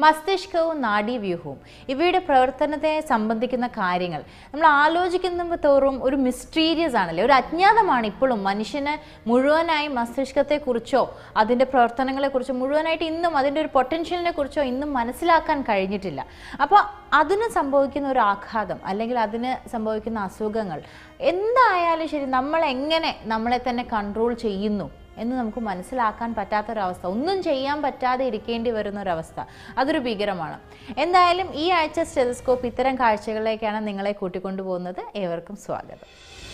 മസ്തിഷ്കവും നാഡീവ്യൂഹവും ഇവയുടെ പ്രവർത്തനത്തെ സംബന്ധിക്കുന്ന കാര്യങ്ങൾ നമ്മൾ ആലോചിക്കുന്ന തോറും ഒരു മിസ്റ്റീരിയസ് ആണല്ലേ ഒരു അജ്ഞാതമാണ് ഇപ്പോഴും മനുഷ്യന് മുഴുവനായി മസ്തിഷ്കത്തെക്കുറിച്ചോ അതിൻ്റെ പ്രവർത്തനങ്ങളെക്കുറിച്ചോ മുഴുവനായിട്ട് ഇന്നും അതിൻ്റെ ഒരു പൊട്ടൻഷ്യലിനെ കുറിച്ചോ ഇന്നും മനസ്സിലാക്കാൻ കഴിഞ്ഞിട്ടില്ല അപ്പോൾ അതിന് സംഭവിക്കുന്ന ഒരു ആഘാതം അല്ലെങ്കിൽ അതിന് സംഭവിക്കുന്ന അസുഖങ്ങൾ എന്തായാലും ശരി നമ്മൾ എങ്ങനെ നമ്മളെ തന്നെ കൺട്രോൾ ചെയ്യുന്നു എന്ന് നമുക്ക് മനസ്സിലാക്കാൻ പറ്റാത്തൊരവസ്ഥ ഒന്നും ചെയ്യാൻ പറ്റാതെ ഇരിക്കേണ്ടി വരുന്ന ഒരവസ്ഥ അതൊരു ഭീകരമാണ് എന്തായാലും ഈ ആഴ്ച സ്റ്റെതസ്കോപ്പ് ഇത്തരം കാഴ്ചകളിലേക്കാണ് നിങ്ങളെ കൂട്ടിക്കൊണ്ടുപോകുന്നത് ഏവർക്കും സ്വാഗതം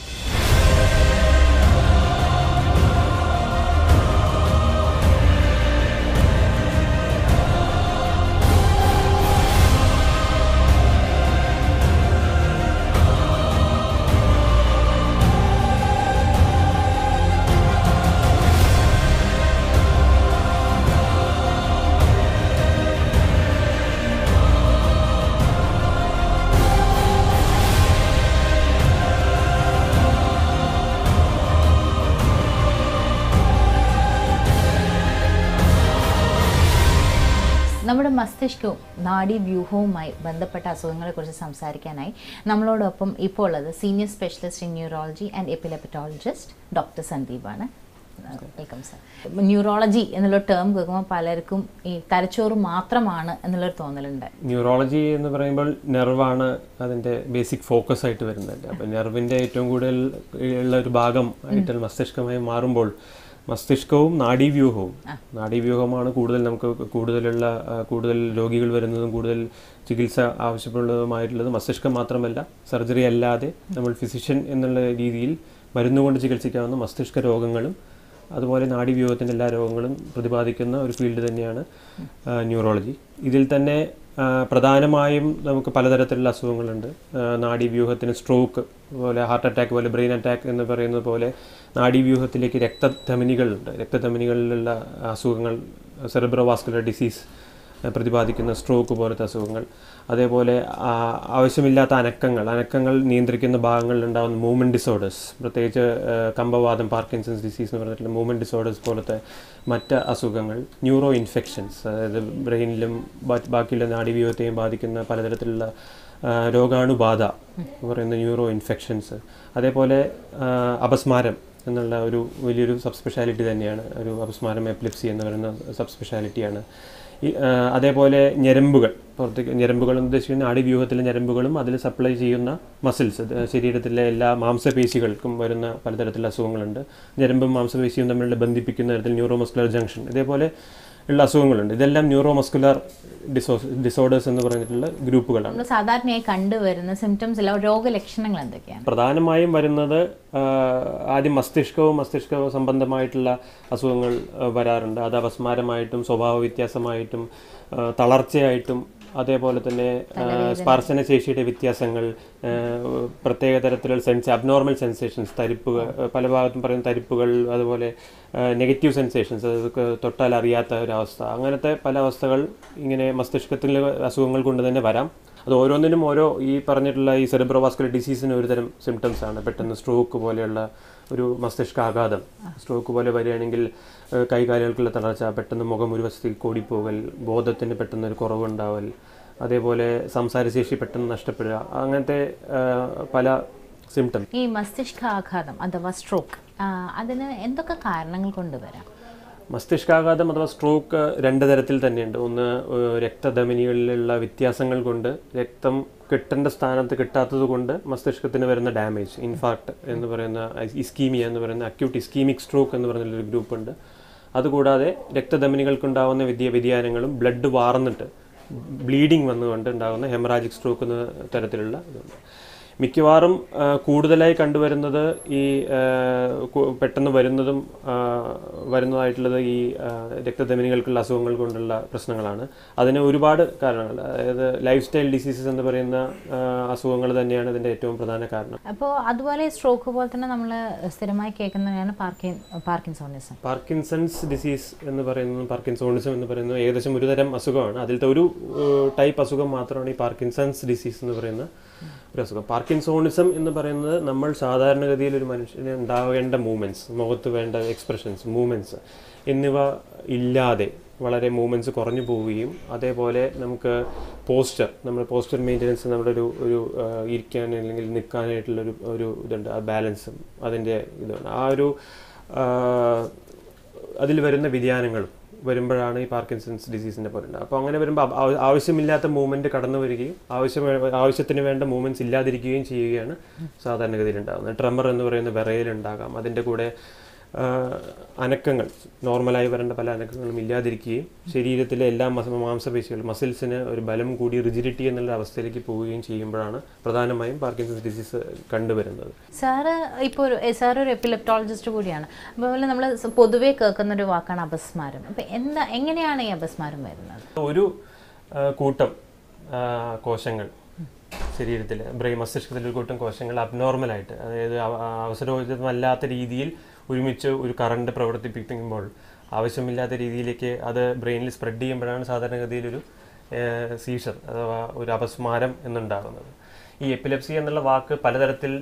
നമ്മുടെ മസ്തിഷ്കവും നാഡീവ്യൂഹവുമായി ബന്ധപ്പെട്ട അസുഖങ്ങളെക്കുറിച്ച് സംസാരിക്കാനായി നമ്മളോടൊപ്പം ഇപ്പോൾ ഉള്ളത് senior specialist in neurology and epileptologist doctor സന്ദീപാണ് വെൽക്കം സർ ന്യൂറോളജി എന്നുള്ള ടേം കേൾക്കുമ്പോൾ പലർക്കും ഈ തലച്ചോറ് മാത്രമാണ് എന്നുള്ളൊരു തോന്നലുണ്ട് ന്യൂറോളജി എന്ന് പറയുമ്പോൾ നെർവാണ് അതിൻ്റെ ബേസിക് ഫോക്കസ് ആയിട്ട് വരുന്നത് അപ്പം നെർവിൻ്റെ ഏറ്റവും കൂടുതൽ ഉള്ള ഒരു ഭാഗം ആയിട്ട് മസ്തിഷ്കമായി മാറുമ്പോൾ മസ്തിഷ്കവും നാഡീവ്യൂഹവും നാഡീവ്യൂഹമാണ് കൂടുതൽ നമുക്ക് കൂടുതലുള്ള ആ, കൂടുതൽ രോഗികൾ വരുന്നതും കൂടുതൽ ചികിത്സ ആവശ്യമുള്ളതുമായിട്ടുള്ളത് മസ്തിഷ്കം മാത്രമല്ല സർജറി അല്ലാതെ നമ്മൾ ഫിസിഷ്യൻ എന്നുള്ള രീതിയിൽ മരുന്നുകൊണ്ട് ചികിത്സിക്കാവുന്ന മസ്തിഷ്ക രോഗങ്ങളും അതുപോലെ നാഡീവ്യൂഹത്തിൻ്റെ എല്ലാ രോഗങ്ങളും പ്രതിപാദിക്കുന്ന ഒരു ഫീൽഡ് തന്നെയാണ് ആ, ന്യൂറോളജി ഇതിൽ തന്നെ ആ, പ്രധാനമായും നമുക്ക് പലതരത്തിലുള്ള അസുഖങ്ങളുണ്ട് ആ, നാഡീവ്യൂഹത്തിന് സ്ട്രോക്ക് പോലെ ഹാർട്ട് അറ്റാക്ക് പോലെ ബ്രെയിൻ അറ്റാക്ക് എന്ന് പറയുന്നത് പോലെ നാഡീവ്യൂഹത്തിലേക്ക് രക്തധമനികളുണ്ട് രക്തധമനികളിലുള്ള അസുഖങ്ങൾ സെറിബ്രോവാസ്കുലർ ഡിസീസ് പ്രതിപാദിക്കുന്ന സ്ട്രോക്ക് പോലത്തെ അസുഖങ്ങൾ അതേപോലെ ആ, ആവശ്യമില്ലാത്ത അനക്കങ്ങൾ അനക്കങ്ങൾ നിയന്ത്രിക്കുന്ന ഭാഗങ്ങളിൽ ഉണ്ടാകുന്ന മൂവ്മെൻറ്റ് ഡിസോർഡേഴ്സ് പ്രത്യേകിച്ച് ആ, കമ്പവാദം പാർക്കിൻസൺസ് ഡിസീസ് എന്ന് പറഞ്ഞിട്ടുള്ള മൂവ്മെൻറ്റ് ഡിസോർഡേഴ്സ് പോലത്തെ മറ്റ് അസുഖങ്ങൾ ന്യൂറോ ഇൻഫെക്ഷൻസ് അതായത് ബ്രെയിനിലും ബാ- ബാക്കിയുള്ള നാഡീവ്യൂഹത്തെയും ബാധിക്കുന്ന പലതരത്തിലുള്ള ആ, രോഗാണുബാധ എന്ന് പറയുന്ന ന്യൂറോ ഇൻഫെക്ഷൻസ് അതേപോലെ ആ, അപസ്മാരം എന്നുള്ള ഒരു വലിയൊരു സബ് സ്പെഷ്യാലിറ്റി തന്നെയാണ് ഒരു അപസ്മാരം എപ്പിലിപ്സി എന്ന് പറയുന്ന സബ് സ്പെഷ്യാലിറ്റിയാണ് ഈ ആ, അതേപോലെ ഞരമ്പുകൾ പുറത്തേക്ക് ഞരമ്പുകൾ എന്ന് ഉദ്ദേശിക്കുന്ന നാഡീവ്യൂഹത്തിലെ ഞരമ്പുകളും അതിൽ സപ്ലൈ ചെയ്യുന്ന മസിൽസ് ശരീരത്തിലെ എല്ലാ മാംസപേശികൾക്കും വരുന്ന പലതരത്തിലുള്ള അസുഖങ്ങളുണ്ട് ഞരമ്പും മാംസപേശിയും തമ്മിലുള്ള ബന്ധിപ്പിക്കുന്ന തരത്തിൽ ന്യൂറോ മസ്കുലർ ജംഗ്ഷൻ ഇതേപോലെ ഉള്ള അസുഖങ്ങളുണ്ട് ഇതെല്ലാം ന്യൂറോ മസ്കുലർ ഡിസോ ഡിസോർഡേഴ്സ് എന്ന് പറഞ്ഞിട്ടുള്ള ഗ്രൂപ്പുകളാണ് നമ്മൾ സാധാരണയായി കണ്ടുവരുന്ന സിംറ്റംസ് അല്ല രോഗലക്ഷണങ്ങൾ എന്തൊക്കെയാണ് പ്രധാനമായും വരുന്നത് ആ, ആദ്യം മസ്തിഷ്കവും മസ്തിഷ്ക സംബന്ധമായിട്ടുള്ള അസുഖങ്ങൾ ആ, വരാറുണ്ട് അത് അപസ്മാരമായിട്ടും സ്വഭാവ വ്യത്യാസമായിട്ടും ആ, തളർച്ചയായിട്ടും അതേപോലെ തന്നെ ആ, സ്പർശനശേഷിയുടെ വ്യത്യാസങ്ങൾ ആ, പ്രത്യേക തരത്തിലുള്ള സെൻസ് അബ്നോർമൽ സെൻസേഷൻസ് തരിപ്പുകൾ പല ഭാഗത്തും പറയുന്ന തരിപ്പുകൾ അതുപോലെ നെഗറ്റീവ് സെൻസേഷൻസ് അതൊക്കെ തൊട്ടാൽ അറിയാത്ത ഒരവസ്ഥ അങ്ങനത്തെ പല അവസ്ഥകൾ ഇങ്ങനെ മസ്തിഷ്കത്തിലെ അസുഖങ്ങൾ കൊണ്ട് തന്നെ വരാം അത് ഓരോന്നിനും ഓരോ ഈ പറഞ്ഞിട്ടുള്ള ഈ സെറിബ്രോവാസ്കുലർ ഡിസീസിന് ഒരുതരം സിംറ്റംസ് ആണ് പെട്ടെന്ന് സ്ട്രോക്ക് പോലെയുള്ള ഒരു മസ്തിഷ്കാഘാതം സ്ട്രോക്ക് പോലെ വരികയാണെങ്കിൽ ഏഹ്, കൈകാലുകൾക്കുള്ള തളർച്ച പെട്ടെന്ന് മുഖം ഒരു വശത്തേക്ക് ഓടിപ്പോകൽ ബോധത്തിന് പെട്ടെന്ന് ഒരു കുറവുണ്ടാവൽ അതേപോലെ സംസാരശേഷി പെട്ടെന്ന് നഷ്ടപ്പെടുക അങ്ങനത്തെ ഏഹ്, പല സിംറ്റം ഈ മസ്തിഷ്കാഘാതം അഥവാ സ്ട്രോക്ക് അതിന് എന്തൊക്കെ കാരണങ്ങൾ കൊണ്ടുവരാം മസ്തിഷ്കാഘാതം അഥവാ സ്ട്രോക്ക് രണ്ട് തരത്തിൽ തന്നെയുണ്ട് ഒന്ന് ഏഹ്, രക്തധമനികളിലുള്ള വ്യത്യാസങ്ങൾ കൊണ്ട് രക്തം കിട്ടേണ്ട സ്ഥാനത്ത് കിട്ടാത്തത് കൊണ്ട് മസ്തിഷ്കത്തിന് വരുന്ന ഡാമേജ് ഇൻഫാക്ട് എന്ന് പറയുന്ന ഇസ്കീമിയ എന്ന് പറയുന്ന അക്യൂട്ട് ഇസ്കീമിക് സ്ട്രോക്ക് എന്ന് പറയുന്ന ഒരു ഗ്രൂപ്പ് ഉണ്ട് അതുകൂടാതെ രക്തധമനികൾക്കുണ്ടാവുന്ന വിദ്യ വ്യതിയാനങ്ങളും ബ്ലഡ് വാർന്നിട്ട് ബ്ലീഡിങ് വന്നുകൊണ്ട് ഉണ്ടാകുന്ന ഹെമറാജിക് സ്ട്രോക്ക് എന്ന തരത്തിലുള്ള ഇതുണ്ട് മിക്കവാറും ആ, കൂടുതലായി കണ്ടുവരുന്നത് ഈ ആ, കു- പെട്ടെന്ന് വരുന്നതും ആ, വരുന്നതായിട്ടുള്ളത് ഈ ആ, രക്തധമനികൾക്കുള്ള അസുഖങ്ങൾ കൊണ്ടുള്ള പ്രശ്നങ്ങളാണ് അതിന് ഒരുപാട് കാരണങ്ങൾ അതായത് ലൈഫ് സ്റ്റൈൽ ഡിസീസസ് എന്ന് പറയുന്ന അസുഖങ്ങൾ തന്നെയാണ് ഇതിൻ്റെ ഏറ്റവും പ്രധാന കാരണം അപ്പോൾ അതുപോലെ സ്ട്രോക്ക് പോലെ തന്നെ നമ്മൾ സ്ഥിരമായി കേൾക്കുന്നതാണ് പാർക്കിൻ പാർക്കിൻസോണിസം പാർക്കിൻസൺസ് ഡിസീസ് എന്ന് പറയുന്നത് പാർക്കിൻസോണിസം എന്ന് പറയുന്നത് ഏകദേശം ഒരു തരം അസുഖമാണ് അതിലത്തെ ഒരു ടൈപ്പ് അസുഖം മാത്രമാണ് ഈ പാർക്കിൻസൺസ് ഡിസീസ് എന്ന് പറയുന്ന ഒരു അസുഖം പാർക്കിൻസോണിസം എന്ന് പറയുന്നത് നമ്മൾ സാധാരണഗതിയിൽ ഒരു മനുഷ്യന് ഉണ്ടാവേണ്ട മൂവ്മെൻറ്റ്സ് മുഖത്ത് വേണ്ട എക്സ്പ്രഷൻസ് മൂവ്മെൻറ്റ്സ് എന്നിവ ഇല്ലാതെ വളരെ മൂവ്മെൻറ്റ്സ് കുറഞ്ഞു പോവുകയും അതേപോലെ നമുക്ക് പോസ്റ്റർ നമ്മൾ പോസ്റ്റർ മെയിൻ്റനൻസ് നമ്മുടെ ഒരു ഒരു ആ, ഇരിക്കാൻ അല്ലെങ്കിൽ നിൽക്കാനായിട്ടുള്ളൊരു ഒരു ഇതുണ്ട് ആ ബാലൻസും അതിൻ്റെ ഇതുണ്ട് ആ ഒരു അതിൽ വരുന്ന വ്യതിയാനങ്ങളും വരുമ്പോഴാണ് ഈ പാർക്കിൻസൺസ് ഡിസീസിൻ്റെ പോലെ ഉണ്ടാകുക അപ്പോൾ അങ്ങനെ വരുമ്പോൾ ആ- ആ- ആവശ്യമില്ലാത്ത മൂവ്മെൻറ്റ് കടന്നു വരികയും ആവശ്യം ആവശ്യത്തിന് വേണ്ട മൂവ്മെൻറ്റ്സ് ഇല്ലാതിരിക്കുകയും ചെയ്യുകയാണ് സാധാരണഗതിയിൽ ഉണ്ടാകുന്നത് ട്രമർ എന്ന് പറയുന്ന വിറയലുണ്ടാകാം അതിൻ്റെ കൂടെ ആ, അനക്കങ്ങൾ നോർമലായി വരേണ്ട പല അനക്കങ്ങളും ഇല്ലാതിരിക്കുകയും ശരീരത്തിലെ എല്ലാ മസ മാംസപേശികളും മസിൽസിന് ഒരു ബലം കൂടി റിജിഡിറ്റി എന്നുള്ള അവസ്ഥയിലേക്ക് പോവുകയും ചെയ്യുമ്പോഴാണ് പ്രധാനമായും പാർക്കിൻസൺസ് ഡിസീസ് കണ്ടുവരുന്നത് സാറ് ഇപ്പോൾ ഒരു സാർ ഒരു എപ്പിലെപ്റ്റോളജിസ്റ്റ് കൂടിയാണ് അതുപോലെ നമ്മൾ പൊതുവേ കേൾക്കുന്ന ഒരു വാക്കാണ് അപസ്മാരം അപ്പം എന്താ എങ്ങനെയാണ് ഈ അപസ്മാരം വരുന്നത് ഒരു ആ, കൂട്ടം ആ, കോശങ്ങൾ ശരീരത്തിൽ ബ്രെയിൻ മസ്തിഷ്കത്തിൽ ഒരു കൂട്ടം കോശങ്ങൾ അബ്നോർമലായിട്ട് അതായത് അവ- അവസരോചിതമല്ലാത്ത രീതിയിൽ ഒരുമിച്ച് ഒരു കറണ്ട് പ്രവർത്തിപ്പിക്കുമ്പോൾ ആവശ്യമില്ലാത്ത രീതിയിലേക്ക് അത് ബ്രെയിനിൽ സ്പ്രെഡ് ചെയ്യുമ്പോഴാണ് സാധാരണഗതിയിൽ ഒരു സീഷർ അഥവാ ഒരു അപസ്മാരം എന്നുണ്ടാകുന്നത് ഈ എപ്പിലെപ്സി എന്നുള്ള വാക്ക് പലതരത്തിൽ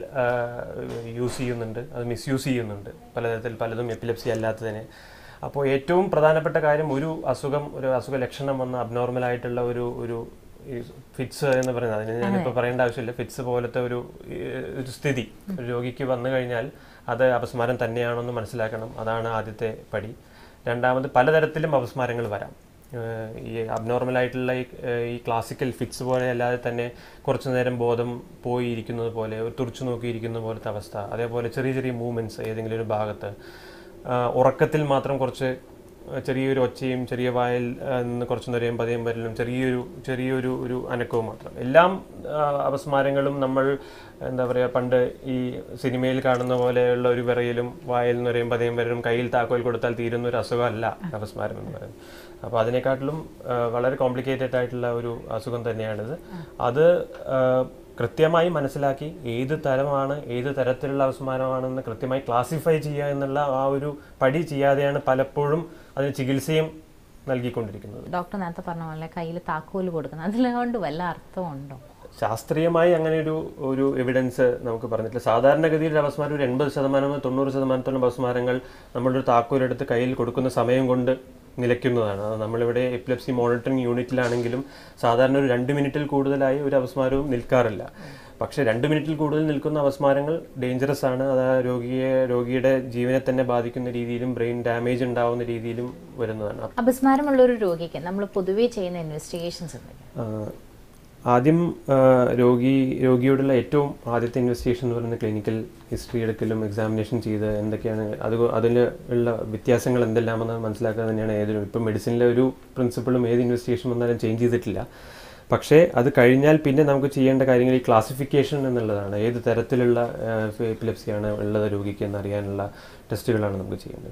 യൂസ് ചെയ്യുന്നുണ്ട് അത് മിസ്യൂസ് ചെയ്യുന്നുണ്ട് പലതരത്തിൽ പലതും എപ്പിലെപ്സി അല്ലാത്തതിനെ അപ്പോൾ ഏറ്റവും പ്രധാനപ്പെട്ട കാര്യം ഒരു അസുഖം ഒരു അസുഖ ലക്ഷണം വന്ന അബ്നോർമൽ ആയിട്ടുള്ള ഒരു ഒരു ഈ ഫിറ്റ്സ് എന്ന് പറയുന്നത് അതിന് ഞാനിപ്പോൾ പറയേണ്ട ആവശ്യമില്ല ഫിറ്റ്സ് പോലത്തെ ഒരു ഈ, ഒരു സ്ഥിതി ഒരു രോഗിക്ക് വന്നു കഴിഞ്ഞാൽ അത് അപസ്മാരം തന്നെയാണോ എന്ന് മനസ്സിലാക്കണം അതാണ് ആദ്യത്തെ പടി രണ്ടാമത് പലതരത്തിലും അപസ്മാരങ്ങൾ വരാം ഏഹ് ഈ അബ്നോർമൽ ആയിട്ടുള്ള ഈ ഏഹ് ഈ ക്ലാസിക്കൽ ഫിറ്റ്സ് പോലെ അല്ലാതെ തന്നെ കുറച്ചു നേരം ബോധം പോയി ഇരിക്കുന്നത് പോലെ ഒരു തുറച്ചു നോക്കിയിരിക്കുന്ന പോലത്തെ അവസ്ഥ അതേപോലെ ചെറിയ ചെറിയ മൂവ്മെൻറ്റ്സ് ഏതെങ്കിലും ഒരു ഭാഗത്ത് ആഹ് ഉറക്കത്തിൽ മാത്രം കുറച്ച് ചെറിയൊരു ഒച്ചയും ചെറിയ വായിൽ ആഹ് നിന്ന് കുറച്ച് നേരം പതയും വരലും ചെറിയൊരു ചെറിയൊരു ഒരു അനക്കവും മാത്രം എല്ലാം ആഹ് അപസ്മാരങ്ങളും നമ്മൾ എന്താ പറയുക പണ്ട് ഈ സിനിമയിൽ കാണുന്ന പോലെയുള്ള ഒരു വിറയലും വായിൽ നിറയും പതയും വരലും കയ്യിൽ താക്കോൽ കൊടുത്താൽ തീരുന്ന ഒരു അസുഖമല്ല അപസ്മാരം എന്ന് പറയുന്നത് അപ്പോൾ അതിനെക്കാട്ടിലും ആഹ് വളരെ കോംപ്ലിക്കേറ്റഡ് ആയിട്ടുള്ള ഒരു അസുഖം തന്നെയാണിത് അത് ആഹ് കൃത്യമായി മനസ്സിലാക്കി ഏത് തരമാണ് ഏത് തരത്തിലുള്ള അപസ്മാരമാണെന്ന് കൃത്യമായി ക്ലാസിഫൈ ചെയ്യുക എന്നുള്ള ആ ഒരു പടി ചെയ്യാതെയാണ് പലപ്പോഴും അതിന് ചികിത്സയും നൽകിക്കൊണ്ടിരിക്കുന്നത് ഡോക്ടർ നേരത്തെ പറഞ്ഞ പോലെ കയ്യിൽ താക്കോല് കൊടുക്കുന്നത് അതിലുകൊണ്ട് വല്ല അർത്ഥമുണ്ടോ ശാസ്ത്രീയമായി അങ്ങനെ ഒരു ഒരു എവിഡൻസ് നമുക്ക് പറഞ്ഞിട്ടില്ല സാധാരണഗതിയിൽ ഒരു അപസ്മാരം ഒരു എൺപത് ശതമാനം മുതൽ തൊണ്ണൂറ് ശതമാനത്തോളം അപസ്മാരങ്ങൾ നമ്മളൊരു താക്കോലെടുത്ത് കയ്യിൽ കൊടുക്കുന്ന സമയം കൊണ്ട് നിലയ്ക്കുന്നതാണ് അത് നമ്മളിവിടെ എപ്പിലെപ്സി മോണിറ്ററിംഗ് യൂണിറ്റിലാണെങ്കിലും സാധാരണ ഒരു രണ്ട് മിനിറ്റിൽ കൂടുതലായി ഒരു അപസ്മാരവും നിൽക്കാറില്ല പക്ഷേ രണ്ട് മിനിറ്റിൽ കൂടുതൽ നിൽക്കുന്ന അപസ്മാരങ്ങൾ ഡേഞ്ചറസ് ആണ് അത് ആ രോഗിയെ രോഗിയുടെ ജീവനെ തന്നെ ബാധിക്കുന്ന രീതിയിലും ബ്രെയിൻ ഡാമേജ് ഉണ്ടാവുന്ന രീതിയിലും വരുന്നതാണ് അപസ്മാരമുള്ള ഒരു രോഗിക്ക് നമ്മൾ പൊതുവേ ചെയ്യുന്ന ഇൻവെസ്റ്റിഗേഷൻസ് എന്തൊക്കെയാണ് ആഹ് ആദ്യം ആഹ് രോഗി രോഗിയോടുള്ള ഏറ്റവും ആദ്യത്തെ ഇൻവെസ്റ്റിഗേഷൻ എന്ന് പറയുന്നത് ക്ലിനിക്കൽ ഹിസ്റ്ററി എടുക്കലും എക്സാമിനേഷൻ ചെയ്ത് എന്തൊക്കെയാണ് അത് അതിൽ ഉള്ള വ്യത്യാസങ്ങൾ എന്തെല്ലാമെന്ന് മനസ്സിലാക്കുക തന്നെയാണ് ഏതൊരു ഇപ്പം മെഡിസിനിലെ ഒരു പ്രിൻസിപ്പിളും ഏത് ഇൻവെസ്റ്റിഗേഷൻ വന്നാലും ചേഞ്ച് ചെയ്തിട്ടില്ല പക്ഷേ അത് കഴിഞ്ഞാൽ പിന്നെ നമുക്ക് ചെയ്യേണ്ട കാര്യങ്ങൾ ഈ ക്ലാസിഫിക്കേഷൻ എന്നുള്ളതാണ് ഏത് തരത്തിലുള്ള എപ്പിലെപ്സിയാണ് ഉള്ളത് രോഗിക്ക് എന്നറിയാനുള്ള ടെസ്റ്റുകളാണ് നമുക്ക് ചെയ്യേണ്ടത്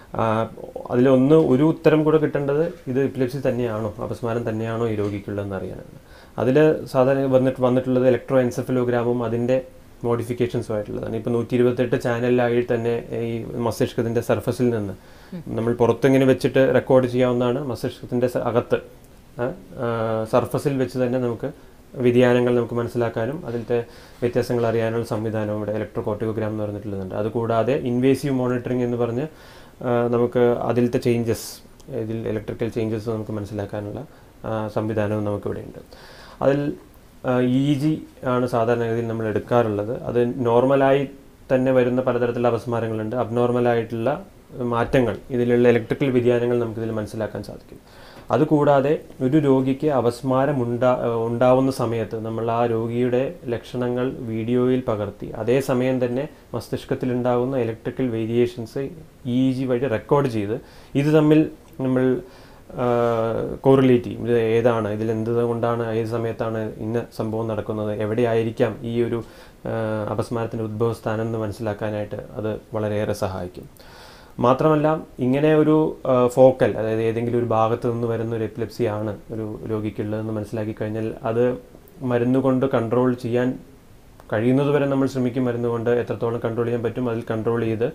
അതിലൊന്ന് ഒരു ഉത്തരം കൂടെ കിട്ടേണ്ടത് ഇത് എപ്പിലെപ്സി തന്നെയാണോ അപസ്മാരം തന്നെയാണോ ഈ രോഗിക്കുള്ളതെന്ന് അറിയാനാണ് അതിൽ സാധാരണ വന്നിട്ട് വന്നിട്ടുള്ളത് ഇലക്ട്രോ എൻസെഫലോഗ്രാമും അതിൻ്റെ മോഡിഫിക്കേഷൻസും ആയിട്ടുള്ളതാണ് ഇപ്പോൾ നൂറ്റി ഇരുപത്തെട്ട് ചാനലിലായി തന്നെ ഈ മസ്തിഷ്കത്തിൻ്റെ സർഫസിൽ നിന്ന് നമ്മൾ പുറത്തിങ്ങനെ വെച്ചിട്ട് റെക്കോർഡ് ചെയ്യാവുന്നതാണ് മസ്തിഷ്കത്തിൻ്റെ സ- അകത്ത് സർഫസിൽ വെച്ച് തന്നെ നമുക്ക് വ്യതിയാനങ്ങൾ നമുക്ക് മനസ്സിലാക്കാനും അതിലത്തെ വ്യത്യാസങ്ങൾ അറിയാനുള്ള സംവിധാനവും ഇവിടെ ഇലക്ട്രോ കോർട്ടിക്കോഗ്രാം എന്ന് പറഞ്ഞിട്ടുള്ളതുണ്ട് അതുകൂടാതെ ഇൻവേസീവ് മോണിറ്ററിംഗ് എന്ന് പറഞ്ഞ് ആ, നമുക്ക് അതിലത്തെ ചേഞ്ചസ് ഇതിൽ ഇലക്ട്രിക്കൽ ചേഞ്ചസ് നമുക്ക് മനസ്സിലാക്കാനുള്ള ആ, സംവിധാനവും നമുക്കിവിടെ ഉണ്ട് അതിൽ ഇ ജി ആണ് സാധാരണഗതിയിൽ നമ്മൾ എടുക്കാറുള്ളത് അത് നോർമലായി തന്നെ വരുന്ന പലതരത്തിലുള്ള അപസ്മാരങ്ങളുണ്ട് അബ്നോർമലായിട്ടുള്ള മാറ്റങ്ങൾ ഇതിലുള്ള ഇലക്ട്രിക്കൽ വ്യതിയാനങ്ങൾ നമുക്കിതിൽ മനസ്സിലാക്കാൻ സാധിക്കും അതുകൂടാതെ ഒരു രോഗിക്ക് അപസ്മാരം ഉണ്ടാ ഉണ്ടാവുന്ന സമയത്ത് നമ്മൾ ആ രോഗിയുടെ ലക്ഷണങ്ങൾ വീഡിയോയിൽ പകർത്തി അതേ സമയം തന്നെ മസ്തിഷ്കത്തിൽ ഉണ്ടാകുന്ന ഇലക്ട്രിക്കൽ വേരിയേഷൻസ് ഇ ജി വഴി റെക്കോർഡ് ചെയ്ത് ഇത് തമ്മിൽ നമ്മൾ കോറിലേറ്റ് ചെയ്യും ഇത് ഏതാണ് ഇതിൽ എന്ത് കൊണ്ടാണ് ഏത് സമയത്താണ് ഇന്ന സംഭവം നടക്കുന്നത് എവിടെയായിരിക്കാം ഈ ഒരു ആ, അപസ്മാരത്തിൻ്റെ ഉദ്ഭവസ്ഥാനം എന്ന് മനസ്സിലാക്കാനായിട്ട് അത് വളരെയേറെ സഹായിക്കും മാത്രമല്ല ഇങ്ങനെ ഒരു ഫോക്കൽ അതായത് ഏതെങ്കിലും ഒരു ഭാഗത്ത് നിന്ന് വരുന്ന ഒരു എപ്പിലെപ്സി ആണ് ഒരു രോഗിക്കുള്ളതെന്ന് മനസ്സിലാക്കി കഴിഞ്ഞാൽ അത് മരുന്ന് കൊണ്ട് കൺട്രോൾ ചെയ്യാൻ കഴിയുന്നതുവരെ നമ്മൾ ശ്രമിക്കും മരുന്ന് കൊണ്ട് എത്രത്തോളം കൺട്രോൾ ചെയ്യാൻ പറ്റും അതിൽ കൺട്രോൾ ചെയ്ത്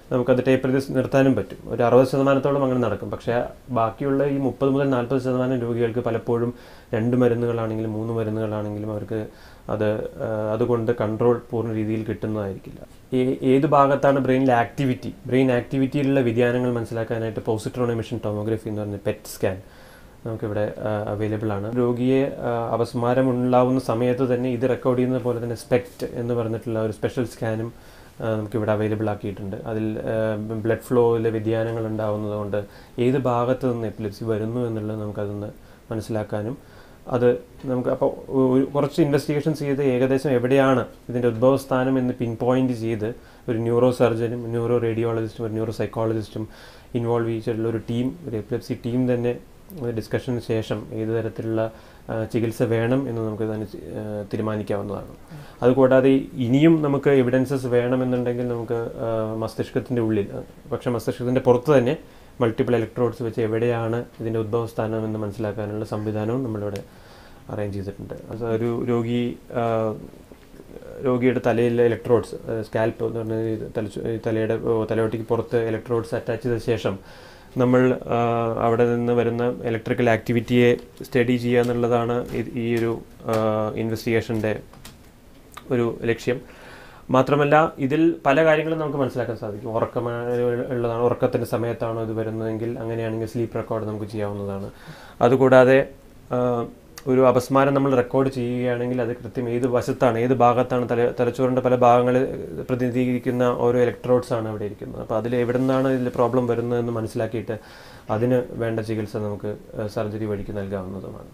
നമുക്കത് ടേപ്പ് ചെയ്ത് നിർത്താനും പറ്റും ഒരു അറുപത് ശതമാനത്തോളം അങ്ങനെ നടക്കും പക്ഷേ ബാക്കിയുള്ള ഈ മുപ്പത് മുതൽ നാൽപ്പത് ശതമാനം രോഗികൾക്ക് പലപ്പോഴും രണ്ട് മരുന്നുകളാണെങ്കിലും മൂന്ന് മരുന്നുകളാണെങ്കിലും അവർക്ക് അത് ആ, അതുകൊണ്ട് കൺട്രോൾ പൂർണ്ണ രീതിയിൽ കിട്ടുന്നതായിരിക്കില്ല ഈ ഏത് ഭാഗത്താണ് ബ്രെയിനിലെ ആക്ടിവിറ്റി ബ്രെയിൻ ആക്ടിവിറ്റിയിലുള്ള വ്യതിയാനങ്ങൾ മനസ്സിലാക്കാനായിട്ട് പോസിട്രോൺ എമിഷൻ ടോമോഗ്രഫി എന്ന് പറഞ്ഞ പെറ്റ് സ്കാൻ നമുക്കിവിടെ അവൈലബിൾ ആണ് രോഗിയെ ആ, അപസ്മാരം ഉണ്ടാവുന്ന സമയത്ത് തന്നെ ഇത് റെക്കോർഡ് ചെയ്യുന്ന പോലെ തന്നെ സ്പെക്റ്റ് എന്ന് പറഞ്ഞിട്ടുള്ള ഒരു സ്പെഷ്യൽ സ്കാനും ആ, നമുക്കിവിടെ അവൈലബിൾ ആക്കിയിട്ടുണ്ട് അതിൽ ബ്ലഡ് ഫ്ലോയിലെ വ്യതിയാനങ്ങൾ ഉണ്ടാവുന്നത് കൊണ്ട് ഏത് ഭാഗത്ത് നിന്ന് എപ്പിലിപ്സി വരുന്നു എന്നുള്ളത് നമുക്കതൊന്ന് മനസ്സിലാക്കാനും അത് നമുക്ക് അപ്പോൾ കുറച്ച് ഇൻവെസ്റ്റിഗേഷൻസ് ചെയ്ത് ഏകദേശം എവിടെയാണ് ഇതിൻ്റെ ഉദ്ഭവസ്ഥാനം എന്ന് പിൻ പോയിന്റ് ചെയ്ത് ഒരു ന്യൂറോ സർജനും ന്യൂറോ റേഡിയോളജിസ്റ്റും ഒരു ന്യൂറോ സൈക്കോളജിസ്റ്റും ഇൻവോൾവ് ചെയ്തിട്ടുള്ള ഒരു ടീം ഒരു എപ്പിലെപ്സി ടീം തന്നെ ഡിസ്കഷന് ശേഷം ഏത് തരത്തിലുള്ള ആ, ചികിത്സ വേണം എന്ന് നമുക്ക് തന്നെ ചി- ആ, തീരുമാനിക്കാവുന്നതാണ് അതുകൂടാതെ ഇനിയും നമുക്ക് എവിഡൻസസ് വേണമെന്നുണ്ടെങ്കിൽ നമുക്ക് ആ, മസ്തിഷ്കത്തിൻ്റെ ഉള്ളിൽ ആ, പക്ഷേ മസ്തിഷ്കത്തിൻ്റെ പുറത്ത് തന്നെ മൾട്ടിപ്പിൾ ഇലക്ട്രോഡ്സ് വെച്ച് എവിടെയാണ് ഇതിൻ്റെ ഉദ്ഭവസ്ഥാനം എന്ന് മനസ്സിലാക്കാനുള്ള സംവിധാനവും നമ്മളിവിടെ അറേഞ്ച് ചെയ്തിട്ടുണ്ട് അത് ഒരു രോഗി ആ, രോഗിയുടെ തലയിലെ ഇലക്ട്രോഡ്സ് സ്കാൽപ്പ് എന്ന് പറഞ്ഞ ഈ തലച്ചു ഈ തലയുടെ ഓ, തലയോട്ടിക്ക് പുറത്ത് ഇലക്ട്രോഡ്സ് അറ്റാച്ച് ചെയ്ത ശേഷം നമ്മൾ ആ, അവിടെ നിന്ന് വരുന്ന ഇലക്ട്രിക്കൽ ആക്ടിവിറ്റിയെ സ്റ്റഡി ചെയ്യുക എന്നുള്ളതാണ് ഇത് ഈ ഒരു ഇൻവെസ്റ്റിഗേഷൻ്റെ ഒരു ലക്ഷ്യം മാത്രമല്ല ഇതിൽ പല കാര്യങ്ങളും നമുക്ക് മനസ്സിലാക്കാൻ സാധിക്കും ഉറക്കം ഉള്ളതാണ് ഉറക്കത്തിൻ്റെ സമയത്താണോ ഇത് വരുന്നതെങ്കിൽ അങ്ങനെയാണെങ്കിൽ സ്ലീപ്പ് റെക്കോർഡ് നമുക്ക് ചെയ്യാവുന്നതാണ് അതുകൂടാതെ ആ, ഒരു അപസ്മാരം നമ്മൾ റെക്കോർഡ് ചെയ്യുകയാണെങ്കിൽ അത് കൃത്യം ഏത് വശത്താണ് ഏത് ഭാഗത്താണ് തല തലച്ചോറിൻ്റെ പല ഭാഗങ്ങളിൽ പ്രതിനിധീകരിക്കുന്ന ഓരോ ഇലക്ട്രോഡ്സ് ആണ് അവിടെ ഇരിക്കുന്നത് അപ്പോൾ അതിൽ എവിടെ നിന്നാണ് ഇതിൽ പ്രോബ്ലം വരുന്നതെന്ന് മനസ്സിലാക്കിയിട്ട് അതിന് വേണ്ട ചികിത്സ നമുക്ക് സർജറി വഴിക്ക് നൽകാവുന്നതുമാണ്